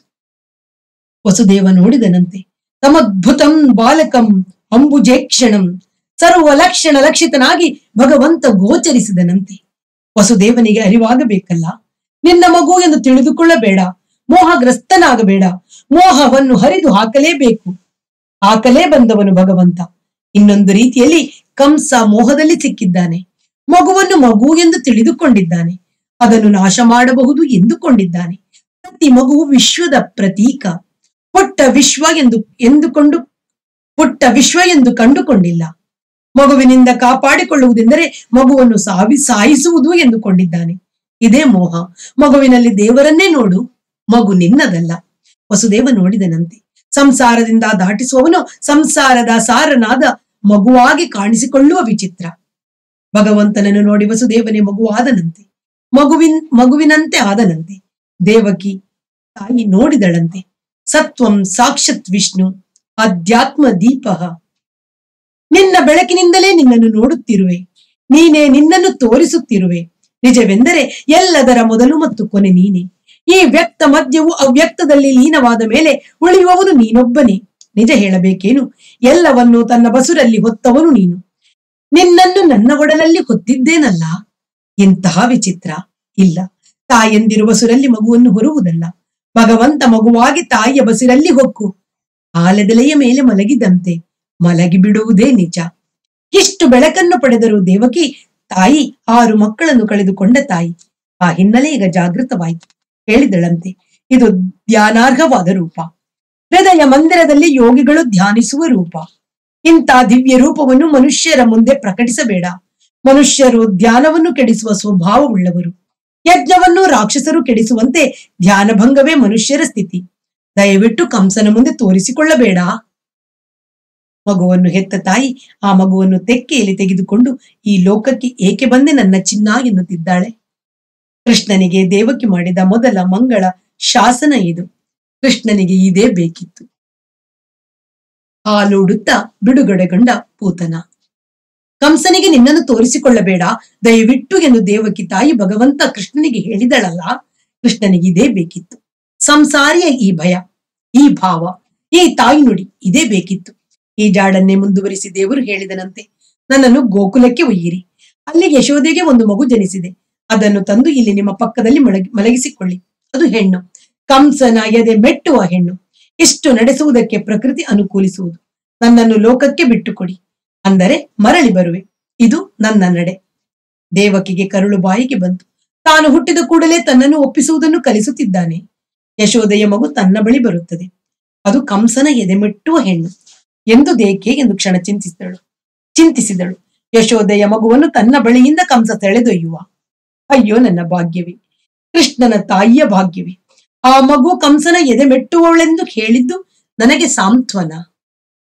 ವಸುದೇವ ನೋಡಿದನಂತೆ ತಮದ್ಭುತಂ ಬಾಲಕಂ ಅಂಬುಜೇಕ್ಷಣಂ ಸರ್ವ ಲಕ್ಷಣ ಲಕ್ಷಿತನಾಗಿ ಭಗವಂತ ಗೋಚರಿಸಿದನಂತೆ ವಸುದೇವನಿಗೆ ಅರಿವಾಗಬೇಕಲ್ಲ ನಿನ್ನ ಮಗು ಎಂದು ತಿಳಿದುಕೊಳ್ಳಬೇಡ ಮೋಹಗ್ರಸ್ತನಾಗಬೇಡ ಮೋಹವನ್ನು ಹರಿದು ಹಾಕಲೇಬೇಕು ಹಾಕಲೇ ಬಂದವನು ಭಗವಂತ ಇನ್ನೊಂದು ರೀತಿಯಲ್ಲಿ ಕಂಸ ಮೋಹದಲ್ಲಿ ಸಿಕ್ಕಿದ್ದಾನೆ ಮಗುವನ್ನು ಮಗು ಎಂದು ತಿಳಿದುಕೊಂಡಿದ್ದಾನೆ ಅದನ್ನು ನಾಶ ಮಾಡಬಹುದು ಎಂದುಕೊಂಡಿದ್ದಾನೆ ಪ್ರತಿ ಮಗು ವಿಶ್ವದ ಪ್ರತೀಕ ಪುಟ್ಟ ವಿಶ್ವ ಎಂದು ಎಂದುಕೊಂಡು ಪುಟ್ಟ ವಿಶ್ವ ಎಂದು ಕಂಡುಕೊಂಡಿಲ್ಲ ಮಗುವಿನಿಂದ ಕಾಪಾಡಿಕೊಳ್ಳುವುದೆಂದರೆ ಮಗುವನ್ನು ಸಾವಿ ಸಾಯಿಸುವುದು ಎಂದುಕೊಂಡಿದ್ದಾನೆ ಇದೇ ಮೋಹ ಮಗುವಿನಲ್ಲಿ ದೇವರನ್ನೇ ನೋಡು ಮಗು ನಿನ್ನದಲ್ಲ ವಸುದೇವ ನೋಡಿದನಂತೆ ಸಂಸಾರದಿಂದ ದಾಟಿಸುವವನು ಸಂಸಾರದ ಸಾರನಾದ ಮಗುವಾಗಿ ಕಾಣಿಸಿಕೊಳ್ಳುವ ವಿಚಿತ್ರ ಭಗವಂತನನ್ನು ನೋಡಿ ವಸುದೇವನೇ ಮಗುವಾದನಂತೆ ಮಗುವಿನ್ ಮಗುವಿನಂತೆ ಆದನಂತೆ ದೇವಕಿ ತಾಯಿ ನೋಡಿದಳಂತೆ ಸತ್ವಂ ಸಾಕ್ಷಾತ್ ವಿಷ್ಣು ಅಧ್ಯಾತ್ಮ ದೀಪ ನಿನ್ನ ಬೆಳಕಿನಿಂದಲೇ ನಿನ್ನನ್ನು ನೋಡುತ್ತಿರುವೆ ನೀನೇ ನಿನ್ನನ್ನು ತೋರಿಸುತ್ತಿರುವೆ ನಿಜವೆಂದರೆ ಎಲ್ಲದರ ಮೊದಲು ಮತ್ತು ಕೊನೆ ನೀನೆ ಈ ವ್ಯಕ್ತ ಮಧ್ಯವು ಅವ್ಯಕ್ತದಲ್ಲಿ ಲೀನವಾದ ಮೇಲೆ ಉಳಿಯುವವನು ನೀನೊಬ್ಬನೇ ನಿಜ ಹೇಳಬೇಕೇನು ಎಲ್ಲವನ್ನೂ ತನ್ನ ಬಸುರಲ್ಲಿ ಹೊತ್ತವನು ನೀನು ನಿನ್ನನ್ನು ನನ್ನ ಒಡಲಲ್ಲಿ ಹೊತ್ತಿದ್ದೇನಲ್ಲ ಎಂತಹ ವಿಚಿತ್ರ ಇಲ್ಲ ತಾಯಂದಿರು ಬಸುರಲ್ಲಿ ಮಗುವನ್ನು ಹೊರುವುದಲ್ಲ ಭಗವಂತ ಮಗುವಾಗಿ ತಾಯಿಯ ಬಸಿರಲ್ಲಿ ಹೊಕ್ಕು ಆಲೆದೆಲೆಯ ಮೇಲೆ ಮಲಗಿದಂತೆ ಮಲಗಿ ಬಿಡುವುದೇ ನಿಜ ಇಷ್ಟು ಬೆಳಕನ್ನು ಪಡೆದರೂ ದೇವಕಿ ತಾಯಿ ಆರು ಮಕ್ಕಳನ್ನು ಕಳೆದುಕೊಂಡ ತಾಯಿ ಆ ಹಿನ್ನೆಲೆ ಈಗ ಜಾಗೃತವಾಯಿತು ಹೇಳಿದಳಂತೆ ಇದು ಧ್ಯಾನಾರ್ಹವಾದ ರೂಪ ಹೃದಯ ಮಂದಿರದಲ್ಲಿ ಯೋಗಿಗಳು ಧ್ಯಾನಿಸುವ ರೂಪ ಇಂಥ ದಿವ್ಯ ರೂಪವನ್ನು ಮನುಷ್ಯರ ಮುಂದೆ ಪ್ರಕಟಿಸಬೇಡ ಮನುಷ್ಯರು ಧ್ಯಾನವನ್ನು ಕೆಡಿಸುವ ಸ್ವಭಾವವುಳ್ಳವರು ಯಜ್ಞವನ್ನು ರಾಕ್ಷಸರು ಕೆಡಿಸುವಂತೆ ಧ್ಯಾನಭಂಗವೇ ಮನುಷ್ಯರ ಸ್ಥಿತಿ ದಯವಿಟ್ಟು ಕಂಸನ ಮುಂದೆ ತೋರಿಸಿಕೊಳ್ಳಬೇಡ ಮಗುವನ್ನು ಹೆತ್ತ ತಾಯಿ ಆ ಮಗುವನ್ನು ತೆಕ್ಕೆಯಲ್ಲಿ ತೆಗೆದುಕೊಂಡು ಈ ಲೋಕಕ್ಕೆ ಏಕೆ ಬಂದೆ ನನ್ನ ಚಿನ್ನ ಎನ್ನುತ್ತಿದ್ದಾಳೆ ಕೃಷ್ಣನಿಗೆ ದೇವಕಿ ಮಾಡಿದ ಮೊದಲ ಮಂಗಳ ಶಾಸನ ಇದು ಕೃಷ್ಣನಿಗೆ ಇದೇ ಬೇಕಿತ್ತು ಹಾಲೂಡುತ್ತಾ ಬಿಡುಗಡೆಗೊಂಡ ಪೂತನ ಕಂಸನಿಗೆ ನಿನ್ನನ್ನು ತೋರಿಸಿಕೊಳ್ಳಬೇಡ ದಯವಿಟ್ಟು ಎಂದು ದೇವಕಿ ತಾಯಿ ಭಗವಂತ ಕೃಷ್ಣನಿಗೆ ಹೇಳಿದಳಲ್ಲ ಕೃಷ್ಣನಿಗೆ ಇದೇ ಬೇಕಿತ್ತು ಸಂಸಾರಿಯ ಈ ಭಯ ಈ ಭಾವ ಈ ತಾಯಿ ನುಡಿ ಇದೇ ಬೇಕಿತ್ತು ಈ ಜಾಡನ್ನೇ ಮುಂದುವರಿಸಿ ದೇವರು ಹೇಳಿದನಂತೆ ನನ್ನನ್ನು ಗೋಕುಲಕ್ಕೆ ಒಯ್ಯಿರಿ ಅಲ್ಲಿ ಯಶೋದೆಗೆ ಒಂದು ಮಗು ಜನಿಸಿದೆ ಅದನ್ನು ತಂದು ಇಲ್ಲಿ ನಿಮ್ಮ ಪಕ್ಕದಲ್ಲಿ ಮಲಗಿ ಮಲಗಿಸಿಕೊಳ್ಳಿ ಅದು ಹೆಣ್ಣು ಕಂಸನ ಎದೆ ಮೆಟ್ಟುವ ಹೆಣ್ಣು ಇಷ್ಟು ನಡೆಸುವುದಕ್ಕೆ ಪ್ರಕೃತಿ ಅನುಕೂಲಿಸುವುದು ನನ್ನನ್ನು ಲೋಕಕ್ಕೆ ಬಿಟ್ಟುಕೊಡಿ ಅಂದರೆ ಮರಳಿ ಬರುವೆ ಇದು ನನ್ನ ನಡೆ ದೇವಕಿಗೆ ಕರುಳು ಬಾಯಿಗೆ ಬಂತು ತಾನು ಹುಟ್ಟಿದ ಕೂಡಲೇ ತನ್ನನ್ನು ಒಪ್ಪಿಸುವುದನ್ನು ಕಲಿಸುತ್ತಿದ್ದಾನೆ ಯಶೋದೆಯ ಮಗು ತನ್ನ ಬಳಿ ಬರುತ್ತದೆ ಅದು ಕಂಸನ ಎದೆಮೆಟ್ಟುವ ಹೆಣ್ಣು ಎಂದು ದೇಕೆ ಎಂದು ಕ್ಷಣ ಚಿಂತಿಸಿದಳು ಚಿಂತಿಸಿದಳು ಯಶೋದೆಯ ಮಗುವನ್ನು ತನ್ನ ಬಳಿಯಿಂದ ಕಂಸ ಸೆಳೆದೊಯ್ಯುವ ಅಯ್ಯೋ ನನ್ನ ಭಾಗ್ಯವೇ ಕೃಷ್ಣನ ತಾಯಿಯ ಭಾಗ್ಯವೇ ಆ ಮಗು ಕಂಸನ ಎದೆ ಮೆಟ್ಟುವವಳೆಂದು ಹೇಳಿದ್ದು ನನಗೆ ಸಾಂತ್ವನ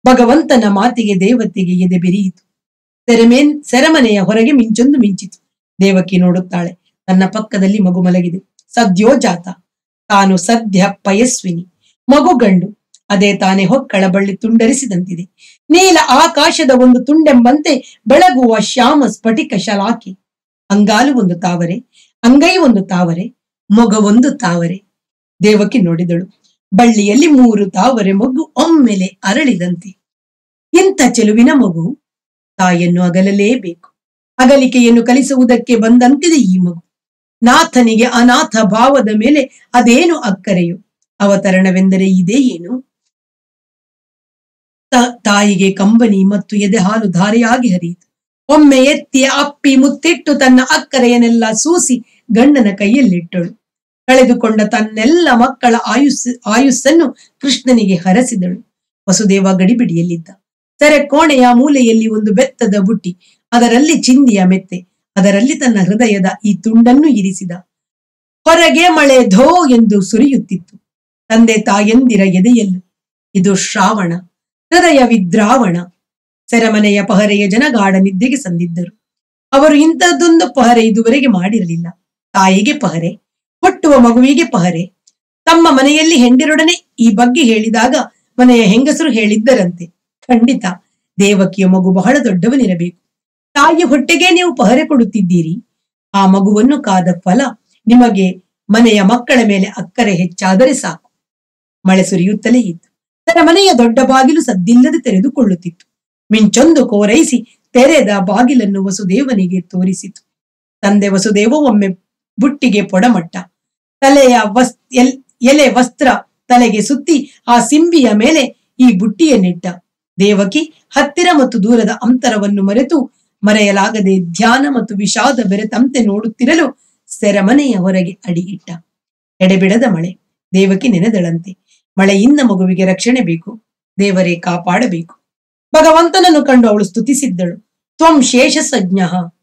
ಭಗವಂತನ ಮಾತಿಗೆ ದೇವತೆಗೆ ಎದೆ ಬೆರೆಯಿತು ಸೆರೆಮೇನ್ ಸೆರೆಮನೆಯ ಹೊರಗೆ ಮಿಂಚೊಂದು ಮಿಂಚಿತು ದೇವಕಿ ನೋಡುತ್ತಾಳೆ ತನ್ನ ಪಕ್ಕದಲ್ಲಿ ಮಗು ಮಲಗಿದೆ ಸದ್ಯೋಜಾತ ತಾನು ಸದ್ಯ ಪಯಸ್ವಿನಿ ಮಗು ಗಂಡು ಅದೇ ತಾನೇ ಹೊಕ್ಕಳ ಬಳ್ಳಿ ತುಂಡರಿಸಿದಂತಿದೆ ನೀಲ ಆಕಾಶದ ಒಂದು ತುಂಡೆಂಬಂತೆ ಬೆಳಗುವ ಶ್ಯಾಮ ಸ್ಫಟಿಕ ಶಲಾಕೆ ಅಂಗಾಲು ಒಂದು ತಾವರೆ ಅಂಗೈ ಒಂದು ತಾವರೆ ಮೊಗ ಒಂದು ತಾವರೆ ದೇವಕಿ ನೋಡಿದಳು ಬಳ್ಳಿಯಲ್ಲಿ ಮೂರು ತಾವರೆ ಮಗು ಒಮ್ಮೆಲೆ ಅರಳಿದಂತೆ ಇಂಥ ಚೆಲುವಿನ ಮಗು ತಾಯಿಯನ್ನು ಅಗಲಲೇಬೇಕು ಅಗಲಿಕೆಯನ್ನು ಕಲಿಸುವುದಕ್ಕೆ ಬಂದಂತಿದೆ ಈ ಮಗು ನಾಥನಿಗೆ ಅನಾಥ ಭಾವದ ಮೇಲೆ ಅದೇನು ಅಕ್ಕರೆಯು ಅವತರಣವೆಂದರೆ ಇದೇ ಏನು ತ- ತಾಯಿಗೆ ಕಂಬನಿ ಮತ್ತು ಎದೆ ಹಾಲು ಧಾರೆಯಾಗಿ ಹರಿಯಿತು ಒಮ್ಮೆ ಎತ್ತಿ ಅಪ್ಪಿ ಮುತ್ತಿಟ್ಟು ತನ್ನ ಅಕ್ಕರೆಯನ್ನೆಲ್ಲ ಸೂಸಿ ಗಂಡನ ಕೈಯಲ್ಲಿಟ್ಟಳು ಕಳೆದುಕೊಂಡ ತನ್ನೆಲ್ಲ ಮಕ್ಕಳ ಆಯುಸ್ ಆಯುಸ್ಸನ್ನು ಕೃಷ್ಣನಿಗೆ ಹರಸಿದಳು ವಸುದೇವ ಗಡಿಬಿಡಿಯಲ್ಲಿದ್ದ ತೆರೆ ಕೋಣೆಯ ಮೂಲೆಯಲ್ಲಿ ಒಂದು ಬೆತ್ತದ ಬುಟ್ಟಿ ಅದರಲ್ಲಿ ಚಿಂದಿಯ ಮೆತ್ತೆ ಅದರಲ್ಲಿ ತನ್ನ ಹೃದಯದ ಈ ತುಂಡನ್ನು ಇರಿಸಿದ ಹೊರಗೆ ಮಳೆ ಧೋ ಎಂದು ಸುರಿಯುತ್ತಿತ್ತು ತಂದೆ ತಾಯಂದಿರ ಎದೆಯಲ್ಲೂ ಇದು ಶ್ರಾವಣ ಹೃದಯ ವಿದ್ರಾವಣ ಸೆರೆಮನೆಯ ಪಹರೆಯ ಜನಗಾಢ ನಿದ್ದೆಗೆ ಸಂದಿದ್ದರು ಅವರು ಇಂಥದ್ದೊಂದು ಪಹರೆ ಇದುವರೆಗೆ ಮಾಡಿರಲಿಲ್ಲ ತಾಯಿಗೆ ಪಹರೆ ಹುಟ್ಟುವ ಮಗುವಿಗೆ ಪಹರೆ ತಮ್ಮ ಮನೆಯಲ್ಲಿ ಹೆಂಡಿರೊಡನೆ ಈ ಬಗ್ಗೆ ಹೇಳಿದಾಗ ಮನೆಯ ಹೆಂಗಸರು ಹೇಳಿದ್ದರಂತೆ ಖಂಡಿತ ದೇವಕಿಯ ಮಗು ಬಹಳ ದೊಡ್ಡವನಿರಬೇಕು ತಾಯಿ ಹೊಟ್ಟೆಗೆ ನೀವು ಪಹರೆ ಕೊಡುತ್ತಿದ್ದೀರಿ ಆ ಮಗುವನ್ನು ಕಾದ ಫಲ ನಿಮಗೆ ಮನೆಯ ಮಕ್ಕಳ ಮೇಲೆ ಅಕ್ಕರೆ ಹೆಚ್ಚಾದರೆ ಸಾಕು ಮಳೆ ಸುರಿಯುತ್ತಲೇ ಇತ್ತು ತನ್ನ ಮನೆಯ ದೊಡ್ಡ ಬಾಗಿಲು ಸದ್ದಿಲ್ಲದೆ ತೆರೆದುಕೊಳ್ಳುತ್ತಿತ್ತು ಮಿಂಚೊಂದು ಕೋರೈಸಿ ತೆರೆದ ಬಾಗಿಲನ್ನು ವಸುದೇವನಿಗೆ ತೋರಿಸಿತು ತಂದೆ ವಸುದೇವ ಒಮ್ಮೆ ಬುಟ್ಟಿಗೆ ಪೊಡಮಟ್ಟ ತಲೆಯ ವಸ್ ಎಲ್- ಎಲೆ ವಸ್ತ್ರ ತಲೆಗೆ ಸುತ್ತಿ ಆ ಸಿಂಬಿಯ ಮೇಲೆ ಈ ಬುಟ್ಟಿಯನ್ನಿಟ್ಟ ದೇವಕಿ ಹತ್ತಿರ ಮತ್ತು ದೂರದ ಅಂತರವನ್ನು ಮರೆತು ಮರೆಯಲಾಗದೆ ಧ್ಯಾನ ಮತ್ತು ವಿಷಾದ ಬೆರೆತಂತೆ ನೋಡುತ್ತಿರಲು ಸೆರೆಮನೆಯ ಹೊರಗೆ ಅಡಿ ಇಟ್ಟ ಎಡೆಬಿಡದ ಮಳೆ ದೇವಕಿ ನೆನೆದಳಂತೆ ಮಳೆಯಿಂದ ಮಗುವಿಗೆ ರಕ್ಷಣೆ ಬೇಕು ದೇವರೇ ಕಾಪಾಡಬೇಕು ಭಗವಂತನನ್ನು ಕಂಡು ಅವಳು ಸ್ತುತಿಸಿದ್ದಳು ತ್ವಂ ಶೇಷ ಸಜ್ಞ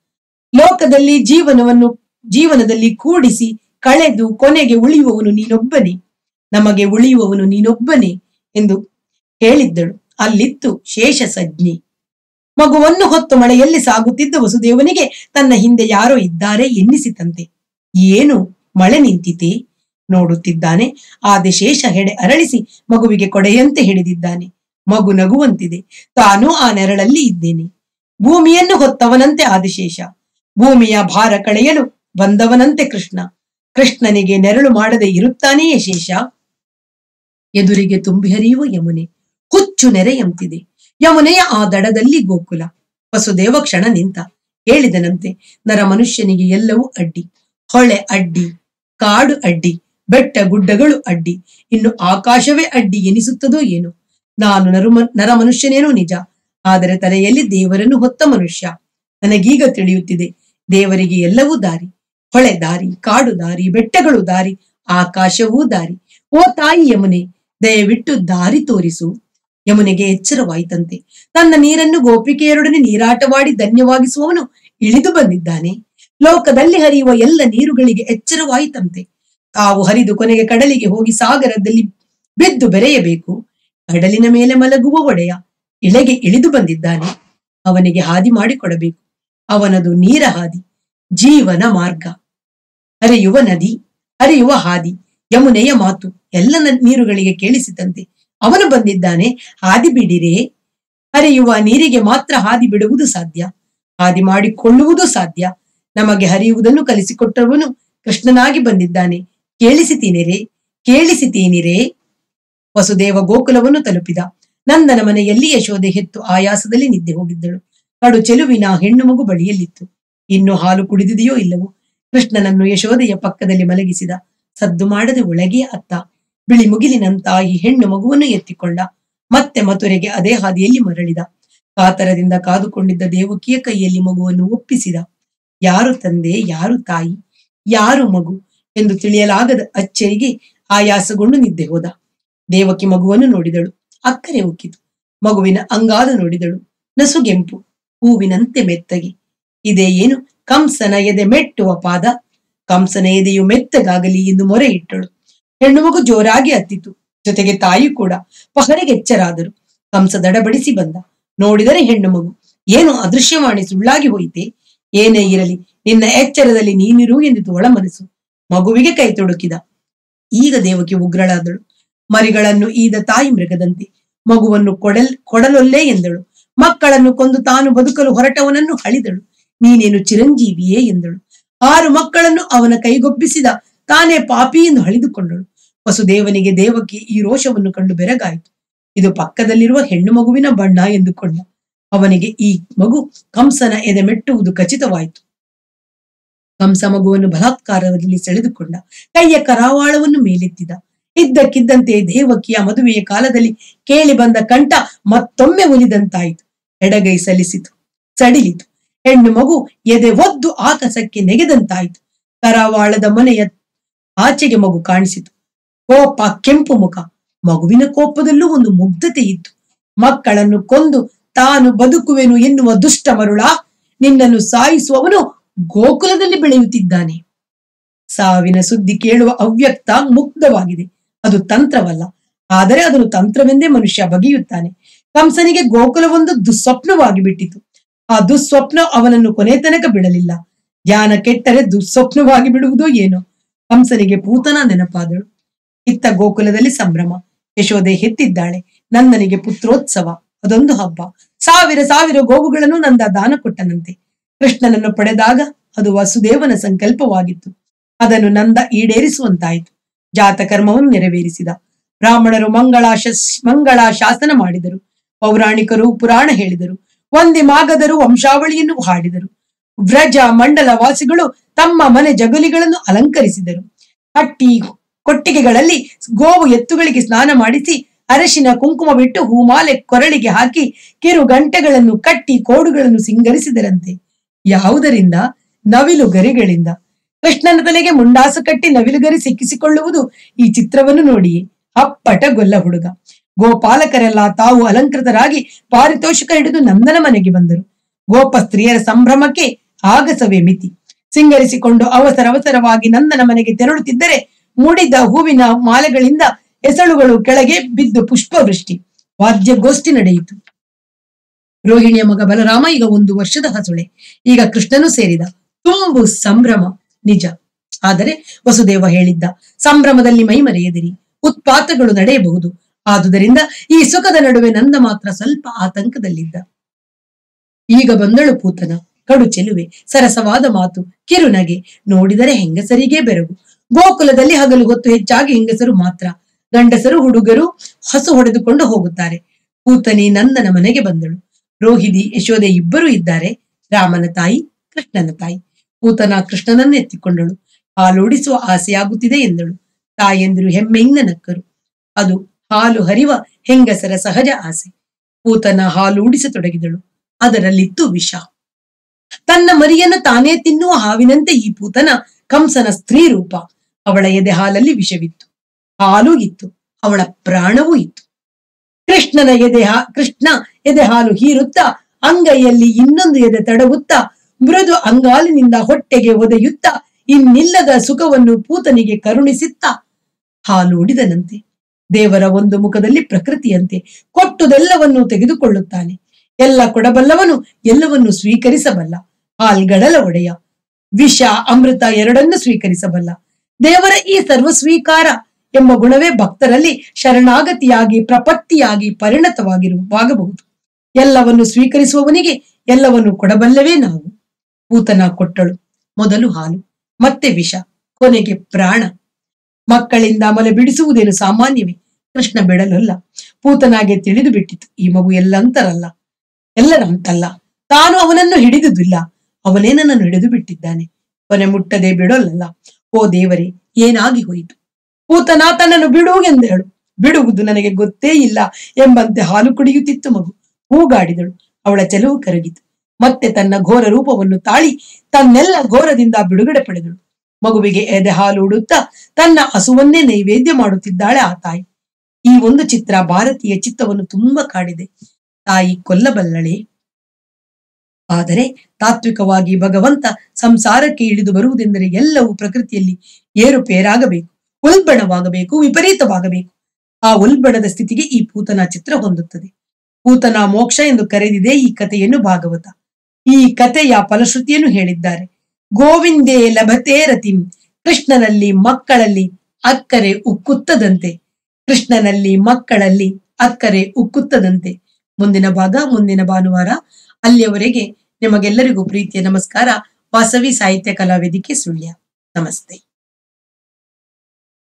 ಲೋಕದಲ್ಲಿ ಜೀವನವನ್ನು ಜೀವನದಲ್ಲಿ ಕೂಡಿಸಿ ಕಳೆದು ಕೊನೆಗೆ ಉಳಿಯುವವನು ನೀನೊಬ್ಬನೇ ನಮಗೆ ಉಳಿಯುವವನು ನೀನೊಬ್ಬನೇ ಎಂದು ಹೇಳಿದ್ದಳು ಅಲ್ಲಿತ್ತು ಶೇಷ ಸಜ್ಞೆ ಮಗುವನ್ನು ಹೊತ್ತು ಮಳೆಯಲ್ಲಿ ಸಾಗುತ್ತಿದ್ದ ವಸುದೇವನಿಗೆ ತನ್ನ ಹಿಂದೆ ಯಾರೋ ಇದ್ದಾರೆ ಎನ್ನಿಸಿತಂತೆ ಏನು ಮಳೆ ನಿಂತಿತೆ ನೋಡುತ್ತಿದ್ದಾನೆ ಆದ ಶೇಷ ಹೆಡೆ ಅರಳಿಸಿ ಮಗುವಿಗೆ ಕೊಡೆಯಂತೆ ಹಿಡಿದಿದ್ದಾನೆ ಮಗು ನಗುವಂತಿದೆ ತಾನು ಆ ನೆರಳಲ್ಲಿ ಇದ್ದೇನೆ ಭೂಮಿಯನ್ನು ಹೊತ್ತವನಂತೆ ಆದಿಶೇಷ ಭೂಮಿಯ ಭಾರ ಕಳೆಯಲು ಬಂದವನಂತೆ ಕೃಷ್ಣ ಕೃಷ್ಣನಿಗೆ ನೆರಳು ಮಾಡದೆ ಇರುತ್ತಾನೆಯೇ ಶೇಷ ಎದುರಿಗೆ ತುಂಬಿ ಹರಿಯುವ ಯಮುನೆ ಹುಚ್ಚು ನೆರೆಯಂತಿದೆ ಯಮುನೆಯ ಆ ದಡದಲ್ಲಿ ಗೋಕುಲ ವಸುದೇವ ಕ್ಷಣ ನಿಂತ ಹೇಳಿದನಂತೆ ನರ ಮನುಷ್ಯನಿಗೆ ಎಲ್ಲವೂ ಅಡ್ಡಿ ಹೊಳೆ ಅಡ್ಡಿ ಕಾಡು ಅಡ್ಡಿ ಬೆಟ್ಟ ಗುಡ್ಡಗಳು ಅಡ್ಡಿ ಇನ್ನು ಆಕಾಶವೇ ಅಡ್ಡಿ ಎನಿಸುತ್ತದೋ ಏನು ನಾನು ನರುಮ ನರ ಮನುಷ್ಯನೇನೋ ನಿಜ ಆದರೆ ತಲೆಯಲ್ಲಿ ದೇವರನ್ನು ಹೊತ್ತ ಮನುಷ್ಯ ನನಗೀಗ ತಿಳಿಯುತ್ತಿದೆ ದೇವರಿಗೆ ಎಲ್ಲವೂ ದಾರಿ ಹೊಳೆ ದಾರಿ ಕಾಡು ದಾರಿ ಬೆಟ್ಟಗಳು ದಾರಿ ಆಕಾಶವೂ ದಾರಿ ಓ ತಾಯಿ ಯಮುನೆ ದಯವಿಟ್ಟು ದಾರಿ ತೋರಿಸು ಯಮುನೆಗೆ ಎಚ್ಚರವಾಯಿತಂತೆ ತನ್ನ ನೀರನ್ನು ಗೋಪಿಕೆಯರೊಡನೆ ನೀರಾಟವಾಡಿ ಧನ್ಯವಾಗಿಸುವವನು ಇಳಿದು ಬಂದಿದ್ದಾನೆ ಲೋಕದಲ್ಲಿ ಹರಿಯುವ ಎಲ್ಲ ನೀರುಗಳಿಗೆ ಎಚ್ಚರವಾಯಿತಂತೆ ತಾವು ಹರಿದು ಕೊನೆಗೆ ಕಡಲಿಗೆ ಹೋಗಿ ಸಾಗರದಲ್ಲಿ ಬಿದ್ದು ಬೆರೆಯಬೇಕು ಕಡಲಿನ ಮೇಲೆ ಮಲಗುವ ಒಡೆಯ ಇಳೆಗೆ ಇಳಿದು ಬಂದಿದ್ದಾನೆ ಅವನಿಗೆ ಹಾದಿ ಮಾಡಿಕೊಡಬೇಕು ಅವನದು ನೀರ ಹಾದಿ ಜೀವನ ಮಾರ್ಗ ಹರಿಯುವ ನದಿ ಹರಿಯುವ ಹಾದಿ ಯಮುನೆಯ ಮಾತು ಎಲ್ಲ ನ- ನೀರುಗಳಿಗೆ ಕೇಳಿಸಿತಂತೆ ಅವನು ಬಂದಿದ್ದಾನೆ ಹಾದಿ ಬಿಡಿರೆ ಹರಿಯುವ ನೀರಿಗೆ ಮಾತ್ರ ಹಾದಿ ಬಿಡುವುದು ಸಾಧ್ಯ ಹಾದಿ ಮಾಡಿಕೊಳ್ಳುವುದು ಸಾಧ್ಯ ನಮಗೆ ಹರಿಯುವುದನ್ನು ಕಲಿಸಿಕೊಟ್ಟವನು ಕೃಷ್ಣನಾಗಿ ಬಂದಿದ್ದಾನೆ ಕೇಳಿಸಿತೀನಿರೇ ಕೇಳಿಸಿತೀನಿರೇ ವಸುದೇವ ಗೋಕುಲವನ್ನು ತಲುಪಿದ ನಂದನ ಮನೆಯಲ್ಲಿ ಯಶೋದೆ ಹೆತ್ತು ಆಯಾಸದಲ್ಲಿ ನಿದ್ದೆ ಹೋಗಿದ್ದಳು ಕಡು ಚೆಲುವಿನ ಹೆಣ್ಣು ಮಗು ಬಳಿಯಲ್ಲಿತ್ತು ಇನ್ನು ಹಾಲು ಕುಡಿದಿದೆಯೋ ಇಲ್ಲವೋ ಕೃಷ್ಣನನ್ನು ಯಶೋದೆಯ ಪಕ್ಕದಲ್ಲಿ ಮಲಗಿಸಿದ ಸದ್ದು ಮಾಡದೆ ಒಳಗೆ ಅತ್ತ ಬಿಳಿ ಮುಗಿಲಿನಂತ ಈ ಹೆಣ್ಣು ಮಗುವನ್ನು ಎತ್ತಿಕೊಂಡ ಮತ್ತೆ ಮಥುರೆಗೆ ಅದೇ ಹಾದಿಯಲ್ಲಿ ಮರಳಿದ ಕಾತರದಿಂದ ಕಾದುಕೊಂಡಿದ್ದ ದೇವಕಿಯ ಕೈಯಲ್ಲಿ ಮಗುವನ್ನು ಒಪ್ಪಿಸಿದ ಯಾರು ತಂದೆ ಯಾರು ತಾಯಿ ಯಾರು ಮಗು ಎಂದು ತಿಳಿಯಲಾಗದ ಅಚ್ಚರಿಗೆ ಆಯಾಸಗೊಂಡು ನಿದ್ದೆ ಹೋದ ದೇವಕಿ ಮಗುವನ್ನು ನೋಡಿದಳು ಅಕ್ಕರೆ ಉಕ್ಕಿತು ಮಗುವಿನ ಅಂಗಾಲ ನೋಡಿದಳು ನಸುಗೆಂಪು ಹೂವಿನಂತೆ ಮೆತ್ತಗೆ ಇದೇ ಏನು ಕಂಸನ ಎದೆ ಮೆಟ್ಟುವ ಪಾದ ಕಂಸನ ಎದೆಯು ಮೆತ್ತಗಾಗಲಿ ಎಂದು ಮೊರೆ ಇಟ್ಟಳು ಹೆಣ್ಣು ಮಗು ಜೋರಾಗಿ ಹತ್ತಿತು ಜೊತೆಗೆ ತಾಯಿ ಕೂಡ ಪಹರೆಗೆ ಎಚ್ಚರಾದರು ಕಂಸ ದಡಬಡಿಸಿ ಬಂದ ನೋಡಿದರೆ ಹೆಣ್ಣು ಮಗು ಏನು ಅದೃಶ್ಯವಾಣಿ ಸುಳ್ಳಾಗಿ ಹೋಯಿತೆ ಏನೇ ಇರಲಿ ನಿನ್ನ ಎಚ್ಚರದಲ್ಲಿ ನೀನಿರು ಎಂದಿತು ಒಳ ಮನಸ್ಸು ಮಗುವಿಗೆ ಕೈ ತೊಡುಕಿದ ಈಗ ದೇವಕಿ ಉಗ್ರಳಾದಳು ಮರಿಗಳನ್ನು ಈದ ತಾಯಿ ಮೃಗದಂತೆ ಮಗುವನ್ನು ಕೊಡಲ್ ಕೊಡಲೊಲ್ಲೆ ಎಂದಳು ಮಕ್ಕಳನ್ನು ಕೊಂದು ತಾನು ಬದುಕಲು ಹೊರಟವನನ್ನು ಹಳಿದಳು ನೀನೇನು ಚಿರಂಜೀವಿಯೇ ಎಂದಳು ಆರು ಮಕ್ಕಳನ್ನು ಅವನ ಕೈಗೊಬ್ಬಿಸಿದ ತಾನೇ ಪಾಪಿ ಎಂದು ಹಳಿದುಕೊಂಡಳು ವಸುದೇವನಿಗೆ ದೇವಕಿ ಈ ರೋಷವನ್ನು ಕಂಡು ಬೆರಗಾಯಿತು ಇದು ಪಕ್ಕದಲ್ಲಿರುವ ಹೆಣ್ಣು ಮಗುವಿನ ಬಣ್ಣ ಎಂದುಕೊಂಡ ಅವನಿಗೆ ಈ ಮಗು ಕಂಸನ ಎದೆ ಮೆಟ್ಟುವುದು ಖಚಿತವಾಯಿತು ಕಂಸ ಮಗುವನ್ನು ಬಲಾತ್ಕಾರದಲ್ಲಿ ಸೆಳೆದುಕೊಂಡ ಕೈಯ ಕರಾವಾಳವನ್ನು ಮೇಲೆತ್ತಿದ ಇದ್ದಕ್ಕಿದ್ದಂತೆ ದೇವಕಿಯ ಮದುವೆಯ ಕಾಲದಲ್ಲಿ ಕೇಳಿ ಬಂದ ಕಂಠ ಮತ್ತೊಮ್ಮೆ ಒಲಿದಂತಾಯಿತು ಎಡಗೈ ಸಲ್ಲಿಸಿತು ಸಡಿಲಿತು ಹೆಣ್ಣು ಮಗು ಎದೆ ಒದ್ದು ಆಕಾಶಕ್ಕೆ ನೆಗೆದಂತಾಯಿತು ಕರಾವಾಳದ ಮನೆಯ ಆಚೆಗೆ ಮಗು ಕಾಣಿಸಿತು ಕೋಪ ಕೆಂಪು ಮುಖ ಮಗುವಿನ ಕೋಪದಲ್ಲೂ ಒಂದು ಮುಗ್ಧತೆ ಇತ್ತು ಮಕ್ಕಳನ್ನು ಕೊಂದು ತಾನು ಬದುಕುವೆನು ಎನ್ನುವ ದುಷ್ಟ ಮರುಳ ನಿನ್ನನ್ನು ಸಾಯಿಸುವವನು ಗೋಕುಲದಲ್ಲಿ ಬೆಳೆಯುತ್ತಿದ್ದಾನೆ ಸಾವಿನ ಸುದ್ದಿ ಕೇಳುವ ಅವ್ಯಕ್ತ ಮುಗ್ಧವಾಗಿದೆ ಅದು ತಂತ್ರವಲ್ಲ ಆದರೆ ಅದನ್ನು ತಂತ್ರವೆಂದೇ ಮನುಷ್ಯ ಬಗೆಯುತ್ತಾನೆ ಕಂಸನಿಗೆ ಗೋಕುಲವೊಂದು ದುಸ್ವಪ್ನವಾಗಿ ಬಿಟ್ಟಿತು ಆ ದುಸ್ವಪ್ನ ಅವನನ್ನು ಕೊನೆ ತನಕ ಬಿಡಲಿಲ್ಲ ಧ್ಯಾನ ಕೆಟ್ಟರೆ ದುಸ್ವಪ್ನವಾಗಿ ಬಿಡುವುದೋ ಏನೋ ಕಂಸನಿಗೆ ಪೂತನ ನೆನಪಾದಳು ಇತ್ತ ಗೋಕುಲದಲ್ಲಿ ಸಂಭ್ರಮ ಯಶೋದೆ ಹೆತ್ತಿದ್ದಾಳೆ ನಂದನಿಗೆ ಪುತ್ರೋತ್ಸವ ಅದೊಂದು ಹಬ್ಬ ಸಾವಿರ ಸಾವಿರ ಗೋವುಗಳನ್ನು ನಂದ ದಾನ ಕೊಟ್ಟನಂತೆ ಕೃಷ್ಣನನ್ನು ಪಡೆದಾಗ ಅದು ವಸುದೇವನ ಸಂಕಲ್ಪವಾಗಿತ್ತು ಅದನ್ನು ನಂದ ಈಡೇರಿಸುವಂತಾಯಿತು ಜಾತಕರ್ಮವನ್ನು ನೆರವೇರಿಸಿದ ಬ್ರಾಹ್ಮಣರು ಮಂಗಳಾಶ ಮಂಗಳ ಶಾಸನ ಮಾಡಿದರು ಪೌರಾಣಿಕರು ಪುರಾಣ ಹೇಳಿದರು ಒಂದಿ ಮಾಗದರು ವಂಶಾವಳಿಯನ್ನು ಹಾಡಿದರು ವ್ರಜ ಮಂಡಲ ವಾಸಿಗಳು ತಮ್ಮ ಮನೆ ಜಗುಲಿಗಳನ್ನು ಅಲಂಕರಿಸಿದರು ಹಟ್ಟಿ ಕೊಟ್ಟಿಗೆಗಳಲ್ಲಿ ಗೋವು ಎತ್ತುಗಳಿಗೆ ಸ್ನಾನ ಮಾಡಿಸಿ ಅರಶಿನ ಕುಂಕುಮ ಬಿಟ್ಟು ಹೂಮಾಲೆ ಕೊರಳಿಗೆ ಹಾಕಿ ಕಿರು ಗಂಟೆಗಳನ್ನು ಕಟ್ಟಿ ಕೋಡುಗಳನ್ನು ಸಿಂಗರಿಸಿದರಂತೆ ಯಾವುದರಿಂದ ನವಿಲು ಗರಿಗಳಿಂದ ಕೃಷ್ಣನ ತಲೆಗೆ ಮುಂಡಾಸು ಕಟ್ಟಿ ನವಿಲುಗರಿ ಸಿಕ್ಕಿಸಿಕೊಳ್ಳುವುದು ಈ ಚಿತ್ರವನ್ನು ನೋಡಿಯೇ ಅಪ್ಪಟ ಗೊಲ್ಲ ಹುಡುಗ ಗೋಪಾಲಕರೆಲ್ಲ ತಾವು ಅಲಂಕೃತರಾಗಿ ಪಾರಿತೋಷಿಕ ಹಿಡಿದು ನಂದನ ಮನೆಗೆ ಬಂದರು ಗೋಪ ಸ್ತ್ರೀಯರ ಸಂಭ್ರಮಕ್ಕೆ ಆಗಸವೇ ಮಿತಿ ಸಿಂಗರಿಸಿಕೊಂಡು ಅವಸರ ಅವಸರವಾಗಿ ನಂದನ ಮನೆಗೆ ತೆರಳುತ್ತಿದ್ದರೆ ಮುಡಿದ ಹೂವಿನ ಮಾಲೆಗಳಿಂದ ಎಸಳುಗಳು ಕೆಳಗೆ ಬಿದ್ದು ಪುಷ್ಪವೃಷ್ಟಿ ವಾದ್ಯಗೋಷ್ಠಿ ನಡೆಯಿತು ರೋಹಿಣಿಯ ಮಗ ಬಲರಾಮ ಈಗ ಒಂದು ವರ್ಷದ ಹಸುಳೆ ಈಗ ಕೃಷ್ಣನು ಸೇರಿದ ತುಂಬು ಸಂಭ್ರಮ ನಿಜ ಆದರೆ ವಸುದೇವ ಹೇಳಿದ್ದ ಸಂಭ್ರಮದಲ್ಲಿ ಮೈ ಮರೆಯದಿರಿ ಉತ್ಪಾತಗಳು ನಡೆಯಬಹುದು ಆದುದರಿಂದ ಈ ಸುಖದ ನಡುವೆ ನಂದ ಮಾತ್ರ ಸ್ವಲ್ಪ ಆತಂಕದಲ್ಲಿದ್ದ ಈಗ ಬಂದಳು ಪೂತನ ಕಡು ಚೆಲುವೆ ಸರಸವಾದ ಮಾತು ಕಿರುನಗೆ ನೋಡಿದರೆ ಹೆಂಗಸರಿಗೆ ಬೆರಗು ಗೋಕುಲದಲ್ಲಿ ಹಗಲು ಹೊತ್ತು ಹೆಚ್ಚಾಗಿ ಹೆಂಗಸರು ಮಾತ್ರ ಗಂಡಸರು ಹುಡುಗರು ಹಸು ಹೊಡೆದುಕೊಂಡು ಹೋಗುತ್ತಾರೆ ಪೂತನಿ ನಂದನ ಮನೆಗೆ ಬಂದಳು ರೋಹಿಣಿ ಯಶೋದೆ ಇಬ್ಬರು ಇದ್ದಾರೆ ರಾಮನ ತಾಯಿ ಕೃಷ್ಣನ ತಾಯಿ ಪೂತನ ಕೃಷ್ಣನನ್ನು ಎತ್ತಿಕೊಂಡಳು ಹಾಲೂಡಿಸುವ ಆಸೆಯಾಗುತ್ತಿದೆ ಎಂದಳು ತಾಯಂದಿರು ಹೆಮ್ಮೆಯಿಂದ ನಕ್ಕರು ಅದು ಹಾಲು ಹರಿವ ಹೆಂಗಸರ ಸಹಜ ಆಸೆ ಪೂತನ ಹಾಲೂಡಿಸತೊಡಗಿದಳು ಅದರಲ್ಲಿತ್ತು ವಿಷ ತನ್ನ ಮರಿಯನ್ನು ತಾನೇ ತಿನ್ನುವ ಹಾವಿನಂತೆ ಈ ಪೂತನ ಕಂಸನ ಸ್ತ್ರೀ ರೂಪ ಅವಳ ಎದೆ ಹಾಲಲ್ಲಿ ವಿಷವಿತ್ತು ಹಾಲು ಇತ್ತು ಅವಳ ಪ್ರಾಣವೂ ಇತ್ತು ಕೃಷ್ಣನ ಎದೆ ಹಾ ಕೃಷ್ಣ ಎದೆ ಹಾಲು ಹೀರುತ್ತಾ ಅಂಗೈಯಲ್ಲಿ ಇನ್ನೊಂದು ಎದೆ ತಡವುತ್ತಾ ಮೃದು ಅಂಗಾಲಿನಿಂದ ಹೊಟ್ಟೆಗೆ ಒದೆಯುತ್ತಾ ಇನ್ನಿಲ್ಲದ ಸುಖವನ್ನು ಪೂತನಿಗೆ ಕರುಣಿಸುತ್ತಾ ಹಾಲು ಉಡಿದನಂತೆ ದೇವರ ಒಂದು ಮುಖದಲ್ಲಿ ಪ್ರಕೃತಿಯಂತೆ ಕೊಟ್ಟುದೆಲ್ಲವನ್ನು ತೆಗೆದುಕೊಳ್ಳುತ್ತಾನೆ ಎಲ್ಲ ಕೊಡಬಲ್ಲವನು ಎಲ್ಲವನ್ನು ಸ್ವೀಕರಿಸಬಲ್ಲ ಹಾಲ್ಗಡಲ ಒಡೆಯ ವಿಷ ಅಮೃತ ಎರಡನ್ನು ಸ್ವೀಕರಿಸಬಲ್ಲ ದೇವರ ಈ ಸರ್ವ ಸ್ವೀಕಾರ ಎಂಬ ಗುಣವೇ ಭಕ್ತರಲ್ಲಿ ಶರಣಾಗತಿಯಾಗಿ ಪ್ರಪತ್ತಿಯಾಗಿ ಪರಿಣತವಾಗಿರುವಾಗಬಹುದು ಎಲ್ಲವನ್ನು ಸ್ವೀಕರಿಸುವವನಿಗೆ ಎಲ್ಲವನ್ನು ಕೊಡಬಲ್ಲವೇ ನಾವು ಪೂತನ ಕೊಟ್ಟಳು ಮೊದಲು ಹಾಲು ಮತ್ತೆ ವಿಷ ಕೊನೆಗೆ ಪ್ರಾಣ ಮಕ್ಕಳಿಂದ ಮೊಲೆ ಬಿಡಿಸುವುದೇನು ಸಾಮಾನ್ಯವೇ ಕೃಷ್ಣ ಬಿಡಲಲ್ಲ ಪೂತನಾಗೆ ತಿಳಿದು ಬಿಟ್ಟಿತು ಈ ಮಗು ಎಲ್ಲಂತರಲ್ಲ ಎಲ್ಲರಂತಲ್ಲ ತಾನು ಅವನನ್ನು ಹಿಡಿದುದಿಲ್ಲ ಅವನೇ ನನ್ನನ್ನು ಹಿಡಿದು ಬಿಟ್ಟಿದ್ದಾನೆ ಕೊನೆ ಮುಟ್ಟದೆ ಬಿಡೋಲ್ಲಲ್ಲ ಓ ದೇವರೇ ಏನಾಗಿ ಹೋಯಿತು ಪೂತನ ತನ್ನನ್ನು ಬಿಡು ಎಂದಳು ಬಿಡುವುದು ನನಗೆ ಗೊತ್ತೇ ಇಲ್ಲ ಎಂಬಂತೆ ಹಾಲು ಕುಡಿಯುತ್ತಿತ್ತು ಮಗು ಹೂಗಾಡಿದಳು ಅವಳ ಚೆಲುವು ಕರಗಿತು ಮತ್ತೆ ತನ್ನ ಘೋರ ರೂಪವನ್ನು ತಾಳಿ ತನ್ನೆಲ್ಲ ಘೋರದಿಂದ ಬಿಡುಗಡೆ ಪಡೆದಳು ಮಗುವಿಗೆ ಎದೆ ಹಾಲು ಉಡುತ್ತಾ ತನ್ನ ಹಸುವನ್ನೇ ನೈವೇದ್ಯ ಮಾಡುತ್ತಿದ್ದಾಳೆ ಆ ತಾಯಿ ಈ ಒಂದು ಚಿತ್ರ ಭಾರತೀಯ ಚಿತ್ತವನ್ನು ತುಂಬಾ ಕಾಡಿದೆ ತಾಯಿ ಕೊಲ್ಲಬಲ್ಲಳೆ ಆದರೆ ತಾತ್ವಿಕವಾಗಿ ಭಗವಂತ ಸಂಸಾರಕ್ಕೆ ಇಳಿದು ಬರುವುದೆಂದರೆ ಎಲ್ಲವೂ ಪ್ರಕೃತಿಯಲ್ಲಿ ಏರುಪೇರಾಗಬೇಕು ಉಲ್ಬಣವಾಗಬೇಕು ವಿಪರೀತವಾಗಬೇಕು ಆ ಉಲ್ಬಣದ ಸ್ಥಿತಿಗೆ ಈ ಪೂತನ ಚಿತ್ರ ಹೊಂದುತ್ತದೆ ಪೂತನ ಮೋಕ್ಷ ಎಂದು ಕರೆದಿದೆ ಈ ಕಥೆಯನ್ನು ಭಾಗವತ ಈ ಕಥೆಯ ಫಲಶ್ರುತಿಯನ್ನು ಹೇಳಿದ್ದಾರೆ ಗೋವಿಂದೇ ಲಭತೆ ರತಿಂ ಕೃಷ್ಣನಲ್ಲಿ ಮಕ್ಕಳಲ್ಲಿ ಅಕ್ಕರೆ ಉಕ್ಕುತ್ತದಂತೆ ಕೃಷ್ಣನಲ್ಲಿ ಮಕ್ಕಳಲ್ಲಿ ಅಕ್ಕರೆ ಉಕ್ಕುತ್ತದಂತೆ ಮುಂದಿನ ಭಾಗ ಮುಂದಿನ ಭಾನುವಾರ ಅಲ್ಲಿಯವರೆಗೆ ನಿಮಗೆಲ್ಲರಿಗೂ ಪ್ರೀತಿಯ ನಮಸ್ಕಾರ ವಾಸವಿ ಸಾಹಿತ್ಯ ಕಲಾವೇದಿಕೆ ಸುಳ್ಯ ನಮಸ್ತೆ